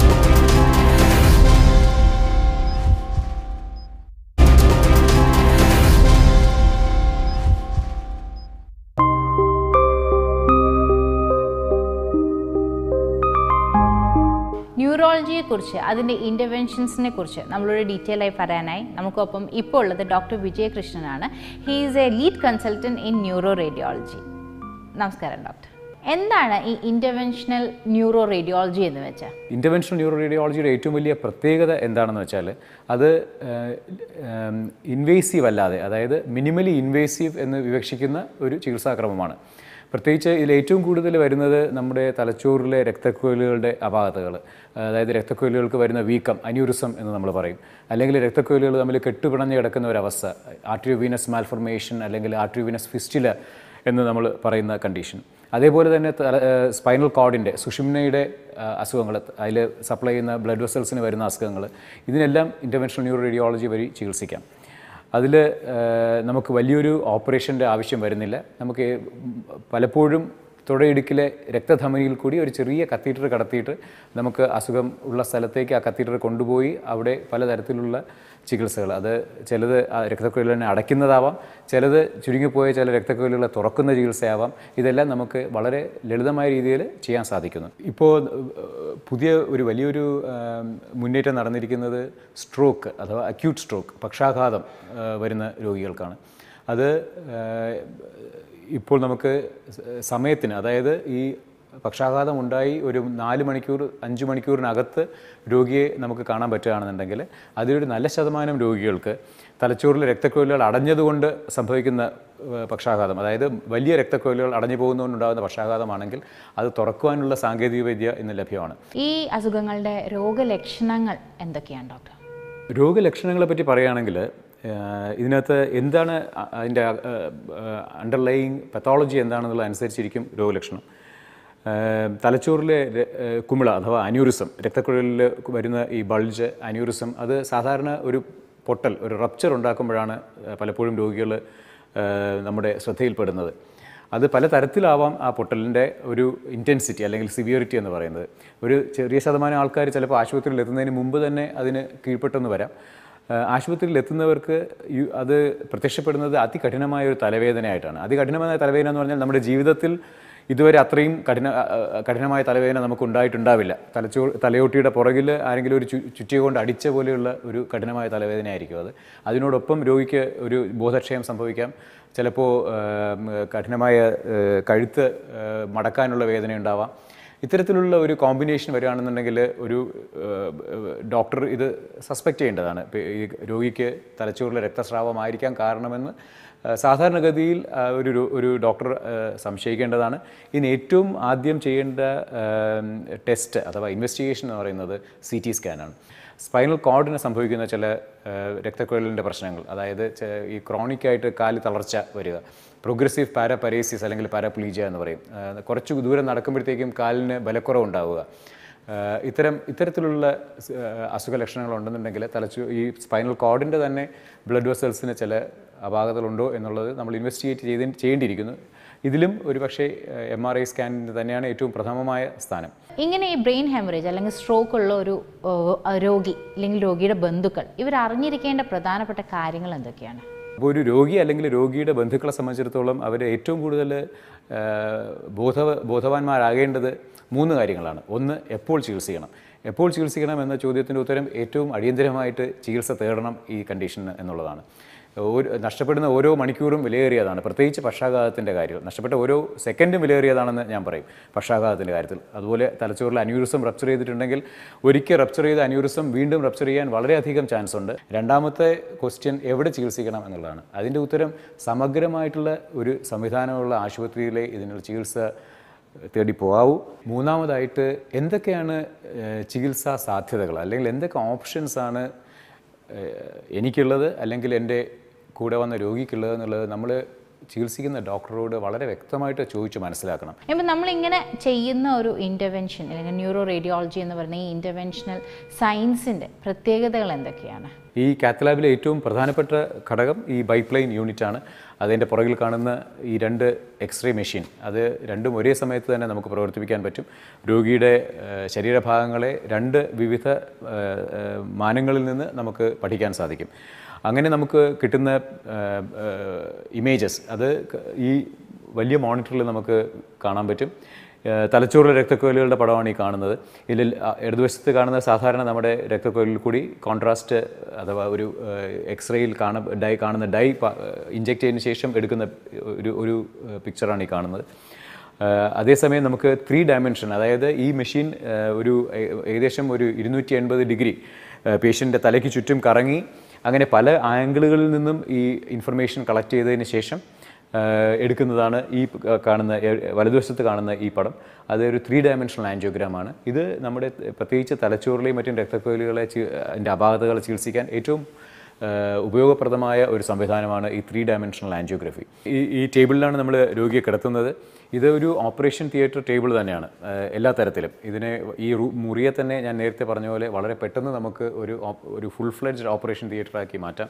ന്യൂറോളജിയെക്കുറിച്ച് അതിൻ്റെ ഇൻ്റർവെൻഷൻസിനെ കുറിച്ച് നമ്മളോട് ഡീറ്റെയിൽ ആയി പറയാനായി നമുക്കൊപ്പം ഇപ്പോൾ ഉള്ളത് ഡോക്ടർ വിജയകൃഷ്ണനാണ് he is a lead consultant in neuro radiology നമസ്കാരം ഡോക്ടർ എന്താണ് ഈ ഇൻ്റർവെൻഷണൽ ന്യൂറോ റേഡിയോളജി എന്ന് വെച്ചാൽ ഇൻ്റർവെൻഷണൽ ന്യൂറോ റേഡിയോളജിയുടെ ഏറ്റവും വലിയ പ്രത്യേകത എന്താണെന്ന് വെച്ചാൽ അത് ഇൻവേസീവ് അല്ലാതെ അതായത് മിനിമലി ഇൻവേസീവ് എന്ന് വിവക്ഷിക്കുന്ന ഒരു ചികിത്സാക്രമമാണ് പ്രത്യേകിച്ച് ഇതിൽ ഏറ്റവും കൂടുതൽ വരുന്നത് നമ്മുടെ തലച്ചോറിലെ രക്തക്കൊയിലുകളുടെ അപാകതകൾ അതായത് രക്തക്കൊയിലുകൾക്ക് വരുന്ന വീക്കം അന്യൂറിസം എന്ന് നമ്മൾ പറയും അല്ലെങ്കിൽ രക്തക്കൊയിലുകൾ തമ്മിൽ കെട്ടുപിണഞ്ഞ് കിടക്കുന്ന ഒരവസ്ഥ ആർട്രിയോവീനസ് മാൽഫർമേഷൻ അല്ലെങ്കിൽ ആർട്രിയോവീനസ് ഫിസ്റ്റില എന്ന് നമ്മൾ പറയുന്ന കണ്ടീഷൻ അതേപോലെ തന്നെ സ്പൈനൽ കോഡിൻ്റെ സുഷിമ്നയുടെ അസുഖങ്ങൾ അതിൽ സപ്ലൈ ചെയ്യുന്ന ബ്ലഡ് വെസൽസിന് വരുന്ന അസുഖങ്ങൾ ഇതിനെല്ലാം ഇൻ്റർവെൻഷണൽ ന്യൂറോ റേഡിയോളജി വഴി ചികിത്സിക്കാം അതിൽ നമുക്ക് വലിയൊരു ഓപ്പറേഷൻ്റെ ആവശ്യം വരുന്നില്ല നമുക്ക് പലപ്പോഴും തുടയിടുക്കിലെ രക്തധമനിയിൽ കൂടി ഒരു ചെറിയ കത്തീറ്റർ കടത്തിയിട്ട് നമുക്ക് അസുഖം ഉള്ള സ്ഥലത്തേക്ക് ആ കത്തീറ്റർ കൊണ്ടുപോയി അവിടെ പലതരത്തിലുള്ള ചികിത്സകൾ അത് ചിലത് ആ രക്തക്കൊയിലിനെ അടയ്ക്കുന്നതാവാം ചിലത് ചുരുങ്ങിപ്പോയ ചില രക്തക്കൊയിലുകളെ തുറക്കുന്ന ചികിത്സയാവാം ഇതെല്ലാം നമുക്ക് വളരെ ലളിതമായ രീതിയിൽ ചെയ്യാൻ സാധിക്കുന്നു ഇപ്പോൾ ഏഹ്, പുതിയ ഒരു വലിയൊരു ഏഹ്, മുന്നേറ്റം നടന്നിരിക്കുന്നത് സ്ട്രോക്ക് അഥവാ അക്യൂട്ട് സ്ട്രോക്ക് പക്ഷാഘാതം ഏഹ്, വരുന്ന രോഗികൾക്കാണ് അത് ഏഹ്, ഇപ്പോൾ നമുക്ക് സ- സമയത്തിന് അതായത് ഈ പക്ഷാഘാതം ഉണ്ടായി ഒരു നാല് മണിക്കൂർ അഞ്ച് മണിക്കൂറിനകത്ത് രോഗിയെ നമുക്ക് കാണാൻ പറ്റുകയാണെന്നുണ്ടെങ്കിൽ അതിലൊരു നല്ല ശതമാനം രോഗികൾക്ക് തലച്ചോറിലെ രക്തക്കൊയിലുകൾ അടഞ്ഞതുകൊണ്ട് സംഭവിക്കുന്ന ഏഹ്, പക്ഷാഘാതം അതായത് വലിയ രക്തക്കൊയിലുകൾ അടഞ്ഞു പോകുന്നതുകൊണ്ടുണ്ടാകുന്ന പക്ഷാഘാതമാണെങ്കിൽ അത് തുറക്കുവാനുള്ള സാങ്കേതികവിദ്യ ഇന്ന് ലഭ്യമാണ് ഈ അസുഖങ്ങളുടെ രോഗലക്ഷണങ്ങൾ എന്തൊക്കെയാണ് ഡോക്ടർ രോഗലക്ഷണങ്ങളെ പറ്റി പറയുകയാണെങ്കിൽ ഏഹ്, ഇതിനകത്ത് എന്താണ് അ- അതിൻ്റെ അണ്ടർലൈയിങ് പത്തോളജി എന്താണെന്നുള്ള അനുസരിച്ചിരിക്കും രോഗലക്ഷണം ഏഹ്, തലച്ചോറിലെ ര- ഏഹ്, കുമിള അഥവാ അന്യൂറിസം രക്തക്കുഴലിൽ വരുന്ന ഈ ബൾജ് അന്യൂറിസം അത് സാധാരണ ഒരു പൊട്ടൽ ഒരു റപ്ചർ ഉണ്ടാക്കുമ്പോഴാണ് ഏഹ്, പലപ്പോഴും രോഗികൾ ഏഹ്, നമ്മുടെ ശ്രദ്ധയിൽപ്പെടുന്നത് അത് പല തരത്തിലാവാം ആ പൊട്ടലിൻ്റെ ഒരു ഇൻറ്റൻസിറ്റി അല്ലെങ്കിൽ സിവിയറിറ്റി എന്ന് പറയുന്നത് ഒരു ചെറിയ ശതമാനം ആൾക്കാർ ചിലപ്പോൾ ആശുപത്രിയിൽ എത്തുന്നതിന് മുമ്പ് തന്നെ അതിന് കീഴ്പ്പെട്ടെന്ന് വരാം ആഹ് ആശുപത്രിയിൽ എത്തുന്നവർക്ക് യു- അത് പ്രത്യക്ഷപ്പെടുന്നത് അതികഠിനമായ ഒരു തലവേദനയായിട്ടാണ് അതികഠിനമായ തലവേദന എന്ന് പറഞ്ഞാൽ നമ്മുടെ ജീവിതത്തിൽ ഇതുവരെ അത്രയും കഠിന ആ, ആ, കഠിനമായ തലവേദന നമുക്ക് ഉണ്ടായിട്ടുണ്ടാവില്ല തലച്ചോ തലയോട്ടിയുടെ പുറകിൽ ആരെങ്കിലും ഒരു ചു ചുറ്റിക കൊണ്ട് അടിച്ച പോലെയുള്ള ഒരു കഠിനമായ തലവേദനയായിരിക്കും അത് അതിനോടൊപ്പം രോഗിക്ക് ഒരു ബോധക്ഷയം സംഭവിക്കാം ചിലപ്പോൾ കഠിനമായ ആ, കഴുത്ത് ആ, മടക്കാനുള്ള വേദന ഉണ്ടാവാം ഇത്തരത്തിലുള്ള ഒരു കോമ്പിനേഷൻ വരികയാണെന്നുണ്ടെങ്കിൽ ഒരു ഡോക്ടർ ഇത് സസ്പെക്റ്റ് ചെയ്യേണ്ടതാണ് ഇപ്പം ഈ രോഗിക്ക് തലച്ചോറിലെ രക്തസ്രാവമായിരിക്കാൻ കാരണമെന്ന് ആ, സാധാരണഗതിയിൽ ആ, ഒരു രോ- ഒരു ഡോക്ടർ ആ, സംശയിക്കേണ്ടതാണ് ഇതിന് ഏറ്റവും ആദ്യം ചെയ്യേണ്ട ടെസ്റ്റ് അഥവാ ഇൻവെസ്റ്റിഗേഷൻ എന്ന് പറയുന്നത് സി ടി സ്കാനാണ് സ്പൈനൽ കോഡിന് സംഭവിക്കുന്ന ചില ആ, രക്തക്കുഴലിൻ്റെ പ്രശ്നങ്ങൾ അതായത് ചെ- ഈ ക്രോണിക്കായിട്ട് കാല് തളർച്ച വരിക പ്രോഗ്രസീവ് പാരാപരേസിസ് അല്ലെങ്കിൽ പാരാപ്ലീജിയ എന്ന് പറയും ആ, കുറച്ച് ദൂരം നടക്കുമ്പോഴത്തേക്കും കാലിന് ബലക്കുറവുണ്ടാവുക ആ, ഇത്തരം ഇത്തരത്തിലുള്ള സ്- ആ, അസുഖ ലക്ഷണങ്ങൾ ഉണ്ടെന്നുണ്ടെങ്കിൽ തലച്ചു ഈ സ്പൈനൽ കോഡിൻ്റെ തന്നെ ബ്ലഡ് വെസൽസിന് ചില അപാകതകളുണ്ടോ എന്നുള്ളത് നമ്മൾ ഇൻവെസ്റ്റിഗേറ്റ് ചെയ്ത് ചെയ്യേണ്ടിയിരിക്കുന്നു ഇതിലും ഒരു പക്ഷേ എം ആർ ഐ സ്കാനിന് തന്നെയാണ് ഏറ്റവും പ്രഥമമായ സ്ഥാനം ഇങ്ങനെ ഈ ബ്രെയിൻ ഹെമറേജ് അല്ലെങ്കിൽ സ്ട്രോക്ക് ഉള്ള ഒരു ഓ, രോഗി അല്ലെങ്കിൽ രോഗിയുടെ ബന്ധുക്കൾ ഇവർ അറിഞ്ഞിരിക്കേണ്ട പ്രധാനപ്പെട്ട കാര്യങ്ങൾ എന്തൊക്കെയാണ് അപ്പോൾ ഒരു രോഗി അല്ലെങ്കിൽ രോഗിയുടെ ബന്ധുക്കളെ സംബന്ധിച്ചിടത്തോളം അവർ ഏറ്റവും കൂടുതൽ ആ, ബോധ ബോധവാന്മാരാകേണ്ടത് മൂന്ന് കാര്യങ്ങളാണ് ഒന്ന് എപ്പോൾ ചികിത്സിക്കണം എപ്പോൾ ചികിത്സിക്കണം എന്ന ചോദ്യത്തിൻ്റെ ഉത്തരം ഏറ്റവും അടിയന്തരമായിട്ട് ചികിത്സ തേടണം ഈ കണ്ടീഷൻ എന്നുള്ളതാണ് ഒരു നഷ്ടപ്പെടുന്ന ഓരോ മണിക്കൂറും വിലയേറിയതാണ് പ്രത്യേകിച്ച് പക്ഷാഘാതത്തിൻ്റെ കാര്യം നഷ്ടപ്പെട്ട ഓരോ സെക്കൻഡും വിലയേറിയതാണെന്ന് ഞാൻ പറയും പക്ഷാഘാതത്തിൻ്റെ കാര്യത്തിൽ അതുപോലെ തലച്ചോറിൽ അന്യൂറിസം റപ്ചർ ചെയ്തിട്ടുണ്ടെങ്കിൽ ഒരിക്കൽ റപ്ചർ ചെയ്ത അന്യൂറിസം വീണ്ടും റപ്ചർ ചെയ്യാൻ വളരെയധികം ചാൻസ് ഉണ്ട് രണ്ടാമത്തെ ക്വസ്റ്റ്യൻ എവിടെ ചികിത്സിക്കണം എന്നുള്ളതാണ് അതിൻ്റെ ഉത്തരം സമഗ്രമായിട്ടുള്ള ഒരു സംവിധാനമുള്ള ആശുപത്രിയിലെ ഇതിനുള്ള ചികിത്സ തേടി പോകാവൂ മൂന്നാമതായിട്ട് എന്തൊക്കെയാണ് ഏഹ്, ചികിത്സാ സാധ്യതകൾ അല്ലെങ്കിൽ എന്തൊക്കെ ഓപ്ഷൻസാണ് ഏഹ്, എനിക്കുള്ളത് അല്ലെങ്കിൽ എൻ്റെ കൂടെ വന്ന രോഗിക്കുള്ളത് എന്നുള്ളത് നമ്മൾ ചികിത്സിക്കുന്ന ഡോക്ടറോട് വളരെ വ്യക്തമായിട്ട് ചോദിച്ച് മനസ്സിലാക്കണം ഇപ്പം നമ്മളിങ്ങനെ ചെയ്യുന്ന ഒരു ഇൻ്റർവെൻഷൻ അല്ലെങ്കിൽ ന്യൂറോ റേഡിയോളജി എന്ന് പറയുന്ന ഈ ഇൻ്റർവെൻഷണൽ സയൻസിൻ്റെ പ്രത്യേകതകൾ എന്തൊക്കെയാണ് ഈ കാത്തലാബിലെ ഏറ്റവും പ്രധാനപ്പെട്ട ഘടകം ഈ ബൈപ്ലൈൻ യൂണിറ്റ് ആണ് അതിൻ്റെ പുറകിൽ കാണുന്ന ഈ രണ്ട് എക്സ്റേ മെഷീൻ അത് രണ്ടും ഒരേ സമയത്ത് തന്നെ നമുക്ക് പ്രവർത്തിപ്പിക്കാൻ പറ്റും രോഗിയുടെ ഏഹ്, ശരീരഭാഗങ്ങളെ രണ്ട് വിവിധ ഏഹ്, ഏഹ്, മാനങ്ങളിൽ നിന്ന് നമുക്ക് പഠിക്കാൻ സാധിക്കും അങ്ങനെ നമുക്ക് കിട്ടുന്ന ഇമേജസ് അത് ക- ഈ വലിയ മോണിറ്ററിൽ നമുക്ക് കാണാൻ പറ്റും ഏഹ് തലച്ചോറിലെ രക്തക്കുഴലുകളുടെ പടമാണ് ഈ കാണുന്നത് ഇതിൽ ആ, ഇടതുവശത്ത് കാണുന്ന സാധാരണ നമ്മുടെ രക്തക്കുഴലിൽ കൂടി കോൺട്രാസ്റ്റ് അഥവാ ഒരു എക്സ്റേയിൽ കാണ ഡൈ കാണുന്ന ഡൈ ഇഞ്ചെക്ട് ചെയ്തതിന് ശേഷം എടുക്കുന്ന ഒരു ഒരു പിക്ചറാണ് ഈ കാണുന്നത് ഏഹ് അതേസമയം നമുക്ക് ത്രീ ഡയമെൻഷൻ അതായത് ഈ മെഷീൻ ഏഹ് ഒരു ഏ- ഏകദേശം ഒരു ഇരുന്നൂറ്റി എൺപത് ഡിഗ്രി പേഷ്യൻ്റെ തലയ്ക്ക് ചുറ്റും കറങ്ങി അങ്ങനെ പല ആംഗിളുകളിൽ നിന്നും ഈ ഇൻഫർമേഷൻ കളക്ട് ചെയ്തതിന് ശേഷം ആഹ് എടുക്കുന്നതാണ് ഈ പ- കാണുന്ന എ- വലതുവശത്ത് കാണുന്ന ഈ പടം അത് ഒരു ത്രീ ഡയമെൻഷണൽ ആൻജിയോഗ്രാമാണ് ഇത് നമ്മുടെ പ്രത്യേകിച്ച് തലച്ചോറിലെയും മറ്റും രക്തക്കൊയിലുകളെ ചി- അതിൻ്റെ അപാകതകളെ ചികിത്സിക്കാൻ ഏറ്റവും ആഹ് ഉപയോഗപ്രദമായ ഒരു സംവിധാനമാണ് ഈ ത്രീ ഡയമെൻഷണൽ ആൻജിയോഗ്രഫി ഈ ഈ ടേബിളിലാണ് നമ്മൾ രോഗിയെ കിടത്തുന്നത് ഇത് ഒരു ഓപ്പറേഷൻ തിയേറ്റർ ടേബിൾ തന്നെയാണ് ആഹ് എല്ലാ തരത്തിലും ഇതിനെ ഈ റൂ- മുറിയെ തന്നെ ഞാൻ നേരത്തെ പറഞ്ഞ പോലെ വളരെ പെട്ടെന്ന് നമുക്ക് ഒരു ഓപ്- ഒരു ഫുൾ ഫ്ലെഡ്ജ് ഓപ്പറേഷൻ തിയേറ്ററാക്കി മാറ്റാം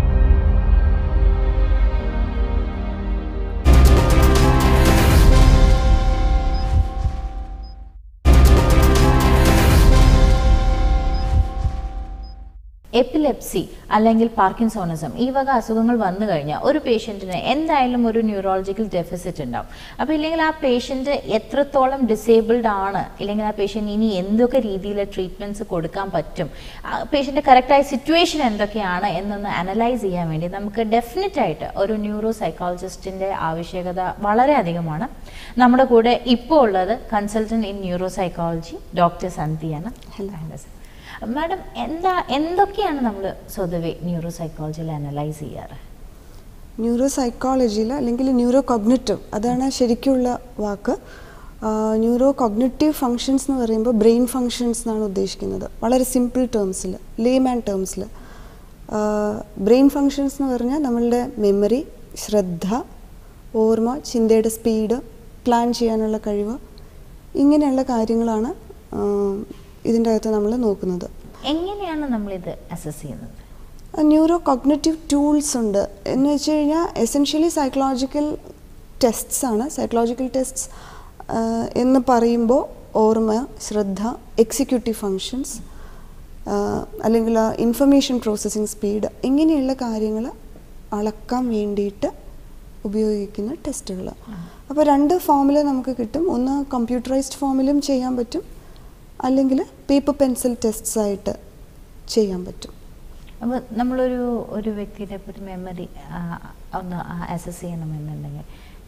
എപ്പിലെപ്സി അല്ലെങ്കിൽ പാർക്കിൻസോണിസം ഈ വക അസുഖങ്ങൾ വന്നു കഴിഞ്ഞാൽ ഒരു പേഷ്യൻറ്റിന് എന്തായാലും ഒരു ന്യൂറോളജിക്കൽ ഡെഫിസിറ്റ് ഉണ്ടാവും അപ്പോൾ ഇല്ലെങ്കിൽ ആ പേഷ്യൻ്റ് എത്രത്തോളം ഡിസേബിൾഡ് ആണ് ഇല്ലെങ്കിൽ ആ പേഷ്യൻ്റ് ഇനി എന്തൊക്കെ രീതിയിലെ ട്രീറ്റ്മെൻറ്റ്സ് കൊടുക്കാൻ പറ്റും ആ പേഷ്യൻ്റെ കറക്റ്റായ സിറ്റുവേഷൻ എന്തൊക്കെയാണ് എന്നൊന്ന് അനലൈസ് ചെയ്യാൻ വേണ്ടി നമുക്ക് ഡെഫിനറ്റ് ആയിട്ട് ഒരു ന്യൂറോ സൈക്കോളജിസ്റ്റിൻ്റെ ആവശ്യകത വളരെ അധികമാണ് നമ്മുടെ കൂടെ ഇപ്പോൾ ഉള്ളത് consultant in neuro psychology doctor സന്ധിയാണ് ഹലോ സർ മാഡം എന്താ എന്തൊക്കെയാണ് നമ്മൾ സ്വതവേ ന്യൂറോ സൈക്കോളജിയിൽ അനലൈസ് ചെയ്യാറ് ന്യൂറോ സൈക്കോളജിയിൽ അല്ലെങ്കിൽ ന്യൂറോ കോഗ്നിറ്റീവ് അതാണ് ശരിക്കുള്ള വാക്ക് ന്യൂറോ കോഗ്നിറ്റീവ് ഫങ്ഷൻസ് എന്ന് പറയുമ്പോൾ ബ്രെയിൻ ഫങ്ഷൻസ് എന്നാണ് ഉദ്ദേശിക്കുന്നത് വളരെ സിമ്പിൾ ടേംസിൽ ലേമാൻ ടേംസിൽ ബ്രെയിൻ ഫങ്ഷൻസ് എന്ന് പറഞ്ഞാൽ നമ്മളുടെ മെമ്മറി ശ്രദ്ധ ഓർമ്മ ചിന്തയുടെ സ്പീഡ് പ്ലാൻ ചെയ്യാനുള്ള കഴിവ് ഇങ്ങനെയുള്ള കാര്യങ്ങളാണ് ഇതിൻ്റെ അകത്ത് നമ്മൾ നോക്കുന്നത് എങ്ങനെയാണ് നമ്മളിത് അസസ് ചെയ്യുന്നത് ന്യൂറോ കോഗ്നറ്റീവ് ടൂൾസ് ഉണ്ട് എന്ന് വെച്ച് കഴിഞ്ഞാൽ എസെൻഷ്യലി സൈക്കോളജിക്കൽ ടെസ്റ്റ്സ് ആണ് സൈക്കോളജിക്കൽ ടെസ്റ്റ്സ് എന്ന് പറയുമ്പോൾ ഓർമ്മ ശ്രദ്ധ എക്സിക്യൂട്ടീവ് ഫങ്ഷൻസ് അല്ലെങ്കിൽ ഇൻഫർമേഷൻ പ്രോസസ്സിംഗ് സ്പീഡ് ഇങ്ങനെയുള്ള കാര്യങ്ങൾ അളക്കാൻ വേണ്ടിയിട്ട് ഉപയോഗിക്കുന്ന ടെസ്റ്റുകൾ അപ്പോൾ രണ്ട് ഫോമിൽ നമുക്ക് കിട്ടും ഒന്ന് കമ്പ്യൂട്ടറൈസ്ഡ് ഫോമിലും ചെയ്യാൻ പറ്റും അല്ലെങ്കിൽ പേപ്പർ പെൻസിൽ ടെസ്റ്റ്സ് ആയിട്ട് ചെയ്യാൻ പറ്റും അപ്പോൾ നമ്മളൊരു ഒരു വ്യക്തിയുടെ ഒരു മെമ്മറി ഒന്ന് അസസ് ചെയ്യണമെന്നുണ്ടെങ്കിൽ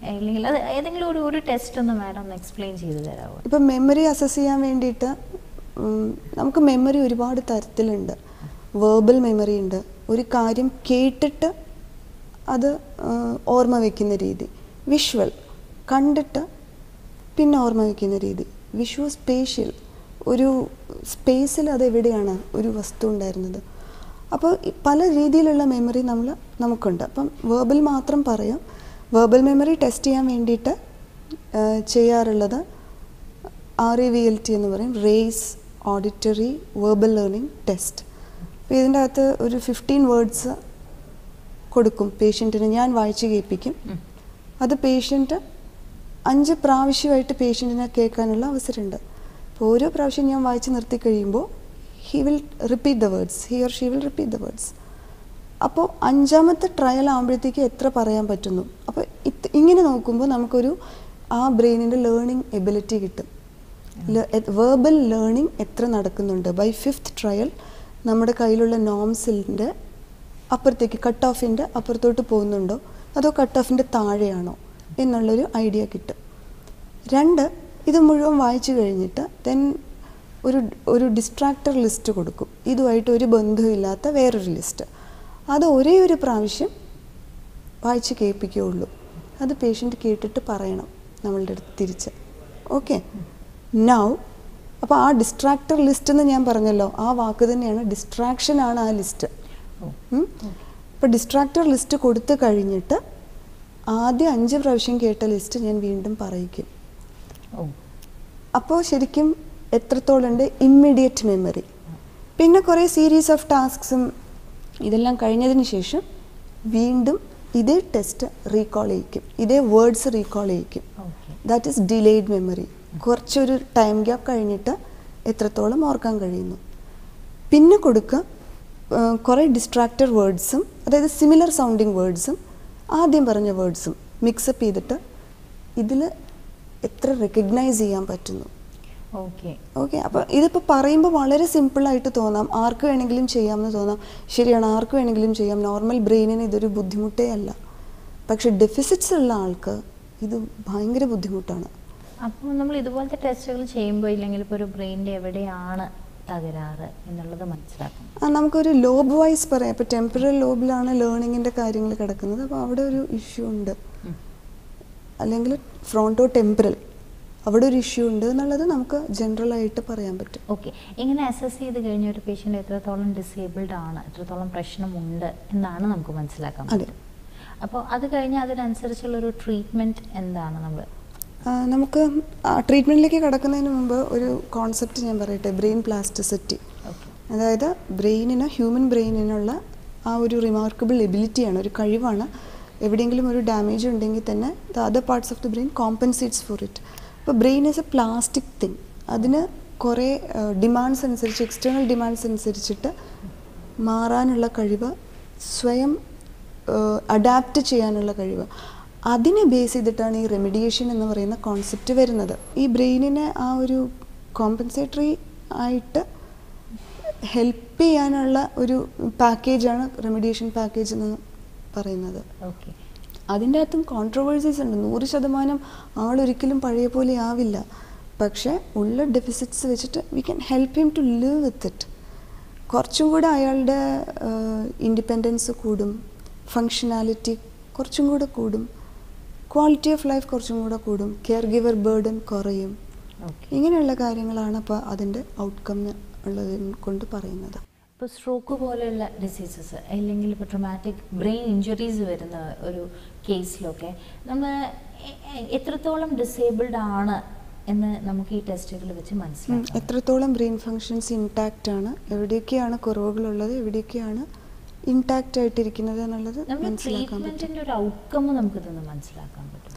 അല്ലെങ്കിൽ അത് ഏതെങ്കിലും ഒരു ഒരു ടെസ്റ്റ് ഒന്ന് മാഡം ഒന്ന് എക്സ്പ്ലെയിൻ ചെയ്ത് തരാമോ ഇപ്പം മെമ്മറി അസസ് ചെയ്യാൻ വേണ്ടിയിട്ട് ഉം, നമുക്ക് മെമ്മറി ഒരുപാട് തരത്തിലുണ്ട് വേർബൽ മെമ്മറി ഉണ്ട് ഒരു കാര്യം കേട്ടിട്ട് അത് ആ, ഓർമ്മ വയ്ക്കുന്ന രീതി വിഷ്വൽ കണ്ടിട്ട് പിന്നെ ഓർമ്മ വയ്ക്കുന്ന രീതി വിഷ്വൽ സ്പേഷ്യൽ ഒരു സ്പേസിൽ അത് എവിടെയാണ് ഒരു വസ്തു ഉണ്ടായിരുന്നത് അപ്പോൾ ഈ പല രീതിയിലുള്ള മെമ്മറി നമ്മൾ നമുക്കുണ്ട് അപ്പം വേർബൽ മാത്രം പറയാം വേർബൽ മെമ്മറി ടെസ്റ്റ് ചെയ്യാൻ വേണ്ടിയിട്ട് ആ, ചെയ്യാറുള്ളത് R A V L T എന്ന് പറയും Rey's auditory verbal learning test അപ്പോൾ ഇതിൻ്റെ അകത്ത് ഒരു ഫിഫ്റ്റീൻ വേർഡ്സ് കൊടുക്കും പേഷ്യൻറ്റിന് ഞാൻ വായിച്ച് കേൾപ്പിക്കും അത് പേഷ്യൻറ്റ് അഞ്ച് പ്രാവശ്യമായിട്ട് പേഷ്യൻറ്റിനെ കേൾക്കാനുള്ള അവസരമുണ്ട് അപ്പോൾ ഓരോ പ്രാവശ്യം ഞാൻ വായിച്ച് നിർത്തി കഴിയുമ്പോൾ he will repeat the words he or she will repeat the words അപ്പോൾ അഞ്ചാമത്തെ ട്രയൽ ആകുമ്പോഴത്തേക്ക് എത്ര പറയാൻ പറ്റുന്നു അപ്പോൾ ഇത് ഇങ്ങനെ നോക്കുമ്പോൾ നമുക്കൊരു ആ ബ്രെയിനിൻ്റെ ലേണിംഗ് എബിലിറ്റി കിട്ടും വേർബൽ ലേണിംഗ് എത്ര നടക്കുന്നുണ്ട് ബൈ ഫിഫ്ത്ത് ട്രയൽ നമ്മുടെ കയ്യിലുള്ള നോംസിൻ്റെ അപ്പുറത്തേക്ക് കട്ട് ഓഫിൻ്റെ അപ്പുറത്തോട്ട് പോകുന്നുണ്ടോ അതോ കട്ട് ഓഫിൻ്റെ താഴെയാണോ എന്നുള്ളൊരു ഐഡിയ കിട്ടും രണ്ട് ഇത് മുഴുവൻ വായിച്ചു കഴിഞ്ഞിട്ട് ദെൻ ഒരു ഒരു ഡിസ്ട്രാക്ടർ ലിസ്റ്റ് കൊടുക്കും ഇതുമായിട്ട് ഒരു ബന്ധമില്ലാത്ത വേറൊരു ലിസ്റ്റ് അത് ഒരേ ഒരു പ്രാവശ്യം വായിച്ച് കേൾപ്പിക്കുകയുള്ളൂ അത് പേഷ്യൻ്റ് കേട്ടിട്ട് പറയണം നമ്മളുടെ അടുത്ത് തിരിച്ച് ഓക്കെ നൗ അപ്പോൾ ആ ഡിസ്ട്രാക്ടർ ലിസ്റ്റ് എന്ന് ഞാൻ പറഞ്ഞല്ലോ ആ വാക്ക് തന്നെയാണ് ഡിസ്ട്രാക്ഷൻ ആണ് ആ ലിസ്റ്റ് ഇപ്പോൾ ഡിസ്ട്രാക്ടർ ലിസ്റ്റ് കൊടുത്തു കഴിഞ്ഞിട്ട് ആദ്യം അഞ്ച് പ്രാവശ്യം കേട്ട ലിസ്റ്റ് ഞാൻ വീണ്ടും പറയിക്കും ഓ അപ്പോൾ ശരിക്കും എത്രത്തോളം ഉണ്ട് ഇമ്മീഡിയറ്റ് മെമ്മറി പിന്നെ കുറേ സീരീസ് ഓഫ് ടാസ്ക്സും ഇതെല്ലാം കഴിഞ്ഞതിന് ശേഷം വീണ്ടും ഇതേ ടെസ്റ്റ് റീകോൾ ചെയ്യിക്കും ഇതേ വേർഡ്സ് റീകോൾ ചെയ്യിക്കും okay that is delayed memory കുറച്ചൊരു ടൈം ഗ്യാപ്പ് കഴിഞ്ഞിട്ട് എത്രത്തോളം ഓർക്കാൻ കഴിയുന്നു പിന്നെ കൊടുക്കുക ആ, കുറേ ഡിസ്ട്രാക്റ്റർ വേർഡ്സും അതായത് സിമിലർ സൗണ്ടിങ് വേർഡ്സും ആദ്യം പറഞ്ഞ വേർഡ്സും മിക്സപ്പ് ചെയ്തിട്ട് ഇതിൽ എത്ര റെക്കഗ്നൈസ് ചെയ്യാൻ പറ്റുന്നു ഓക്കെ ഓക്കെ അപ്പോൾ ഇതിപ്പോൾ പറയുമ്പോൾ വളരെ സിമ്പിളായിട്ട് തോന്നാം ആർക്ക് വേണമെങ്കിലും ചെയ്യാമെന്ന് തോന്നാം ശരിയാണ് ആർക്ക് വേണമെങ്കിലും ചെയ്യാം നോർമൽ ബ്രെയിനിന് ഇതൊരു ബുദ്ധിമുട്ടേ അല്ല പക്ഷെ ഡെഫിസിറ്റ്സ് ഉള്ള ആൾക്ക് ഇത് ഭയങ്കര ബുദ്ധിമുട്ടാണ് അപ്പോൾ നമ്മൾ ഇതുപോലത്തെ ടെസ്റ്റുകൾ ചെയ്യുമ്പോൾ ഇല്ലെങ്കിൽ ഇപ്പോൾ ഒരു ബ്രെയിനിൻ്റെ എവിടെയാണ് തകരാറ് എന്നുള്ളത് മനസ്സിലാക്കണം ആ നമുക്കൊരു ലോബ് വൈസ് പറയാം ഇപ്പോൾ ടെമ്പറൽ ലോബിലാണ് ലേണിങ്ങിൻ്റെ കാര്യങ്ങൾ കിടക്കുന്നത് അപ്പോൾ അവിടെ ഒരു ഇഷ്യൂ ഉണ്ട് അല്ലെങ്കിൽ ഫ്രോണ്ടോ ടെമ്പറൽ അവിടെ ഒരു ഇഷ്യൂ ഉണ്ട് എന്നുള്ളത് നമുക്ക് ജനറൽ ആയിട്ട് പറയാൻ പറ്റും ഓക്കെ ഇങ്ങനെ അസസ് ചെയ്ത് കഴിഞ്ഞ ഒരു പേഷ്യൻ്റ് എത്രത്തോളം ഡിസേബിൾഡ് ആണ് എത്രത്തോളം പ്രശ്നമുണ്ട് എന്നാണ് നമുക്ക് മനസ്സിലാക്കാൻ അതെ. പറ്റും അപ്പോൾ അത് കഴിഞ്ഞ് അതിനനുസരിച്ചുള്ള ഒരു ട്രീറ്റ്മെൻറ്റ് എന്താണ് നമ്മൾ ആ, നമുക്ക് ട്രീറ്റ്മെൻറ്റിലേക്ക് കിടക്കുന്നതിന് മുമ്പ് ഒരു കോൺസെപ്റ്റ് ഞാൻ പറയട്ടെ ബ്രെയിൻ പ്ലാസ്റ്റിസിറ്റി ഓക്കെ അതായത് ബ്രെയിനിന് ഹ്യൂമൻ ബ്രെയിനിനുള്ള ആ ഒരു റിമാർക്കബിൾ എബിലിറ്റിയാണ് ഒരു കഴിവാണ് എവിടെയെങ്കിലും ഒരു ഡാമേജ് ഉണ്ടെങ്കിൽ തന്നെ the other parts of the brain compensates for it ഇപ്പോൾ brain is a plastic thing അതിന് കുറേ ഡിമാൻഡ്സ് അനുസരിച്ച് എക്സ്റ്റേണൽ ഡിമാൻഡ്സ് അനുസരിച്ചിട്ട് മാറാനുള്ള കഴിവ് സ്വയം അഡാപ്റ്റ് ചെയ്യാനുള്ള കഴിവ് അതിനെ ബേസ് ചെയ്തിട്ടാണ് ഈ റെമിഡിയേഷൻ എന്ന് പറയുന്ന കോൺസെപ്റ്റ് വരുന്നത് ഈ ബ്രെയിനിനെ ആ ഒരു കോമ്പൻസേറ്ററി ആയിട്ട് ഹെൽപ്പ് ചെയ്യാനുള്ള ഒരു പാക്കേജാണ് റെമിഡിയേഷൻ പാക്കേജ് എന്ന് പറയുന്നത് ഓക്കെ അതിൻ്റെ അകത്തും കോൺട്രവേഴ്സീസ് ഉണ്ട് നൂറ് ശതമാനം ആളൊരിക്കലും പഴയ പോലെ ആവില്ല പക്ഷേ ഉള്ള ഡെഫിസിറ്റ്സ് വെച്ചിട്ട് we can help him to live with it കുറച്ചും കൂടെ അയാളുടെ ഇൻഡിപെൻഡൻസ് കൂടും ഫങ്ഷനാലിറ്റി കുറച്ചും കൂടെ കൂടും ക്വാളിറ്റി ഓഫ് ലൈഫ് കുറച്ചും കൂടെ കൂടും കെയർ ഗിവർ ബേർഡൻ കുറയും ഓക്കെ ഇങ്ങനെയുള്ള കാര്യങ്ങളാണ് അപ്പോൾ അതിൻ്റെ ഔട്ട്കം ഉള്ളത് കൊണ്ട് പറയുന്നത് ഇപ്പോൾ സ്ട്രോക്ക് പോലെയുള്ള ഡിസീസസ് അല്ലെങ്കിൽ ഇപ്പോൾ ട്രൊമാറ്റിക് ബ്രെയിൻ ഇഞ്ചുറീസ് വരുന്ന ഒരു കേസിലൊക്കെ നമ്മൾ എ- എ- എത്രത്തോളം ഡിസേബിൾഡ് ആണ് എന്ന് നമുക്ക് ഈ ടെസ്റ്റുകൾ വെച്ച് ഉം, മനസ്സിലാക്കാം എത്രത്തോളം ബ്രെയിൻ ഫങ്ഷൻസ് ഇൻടാക്റ്റ് ആണ് എവിടെയൊക്കെയാണ് കുറവുകളുള്ളത് എവിടെയൊക്കെയാണ് ഇൻടാക്റ്റ് ആയിട്ടിരിക്കുന്നത് എന്നുള്ളത് നമ്മൾ മനസ്സിലാക്കാൻ പറ്റും ട്രീറ്റ്മെന്റിന്റെ ഒരു ഔട്ട്കം നമുക്ക് ഇതൊന്ന് മനസ്സിലാക്കാൻ പറ്റും